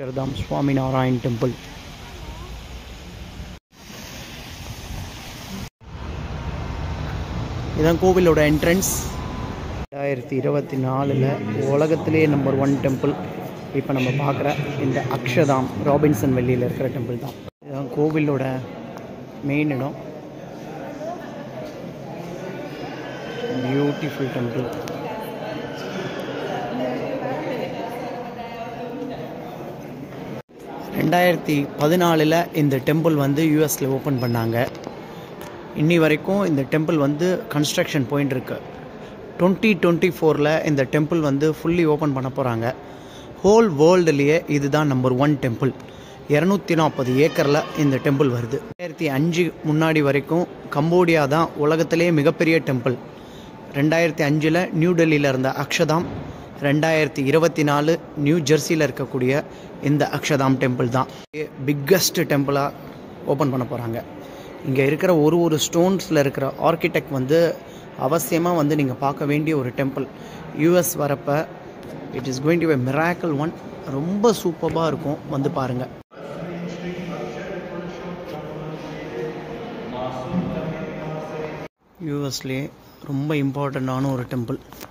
தான் சுவாமி நாராயண் டெம்பிள் இதான் கோவிலோட என்ட்ரன்ஸ் ரெண்டாயிரத்தி இருபத்தி நாலில் உலகத்திலே நம்பர் ஒன் டெம்பிள் இப்போ நம்ம பார்க்குற இந்த அக்ஷதாம் ராபின்சன் வெள்ளியில் இருக்கிற டெம்பிள் தான் இதுதான் கோவிலோட மெயின் இடம் பியூட்டிஃபுல் டெம்பிள் ரெண்டாயிரத்தி பதினாலில் இந்த டெம்பிள் வந்து யூஎஸில் ஓப்பன் பண்ணாங்க இன்னி வரைக்கும் இந்த டெம்பிள் வந்து கன்ஸ்ட்ரக்ஷன் போயின்னு இருக்கு டுவெண்ட்டி டுவெண்ட்டி ஃபோரில் இந்த டெம்பிள் வந்து ஃபுல்லி ஓப்பன் பண்ண போகிறாங்க ஹோல் வேர்ல்டுலேயே இதுதான் நம்பர் ஒன் டெம்பிள் இரநூத்தி நாற்பது ஏக்கரில் இந்த டெம்பிள் வருது ரெண்டாயிரத்தி அஞ்சு முன்னாடி வரைக்கும் கம்போடியா தான் உலகத்திலேயே மிகப்பெரிய டெம்பிள் ரெண்டாயிரத்தி அஞ்சில் நியூ டெல்லியில் இருந்த அக்ஷதாம் ரெண்டாயிரத்தி இருபத்தி நாலு நியூ ஜெர்சியில் இருக்கக்கூடிய இந்த அக்ஷதாம் டெம்பிள் தான் பிக்கஸ்ட் டெம்பிளாக ஓப்பன் பண்ண போகிறாங்க இங்கே இருக்கிற ஒரு ஒரு ஸ்டோன்ஸில் இருக்கிற ஆர்கிடெக்ட் வந்து அவசியமாக வந்து நீங்கள் பார்க்க வேண்டிய ஒரு டெம்பிள் யூஎஸ் வரப்போ it is going to be miracle one ரொம்ப சூப்பராக இருக்கும் வந்து பாருங்கள் யூஎஸ்லேயே ரொம்ப இம்பார்ட்டண்ட்டான ஒரு டெம்பிள்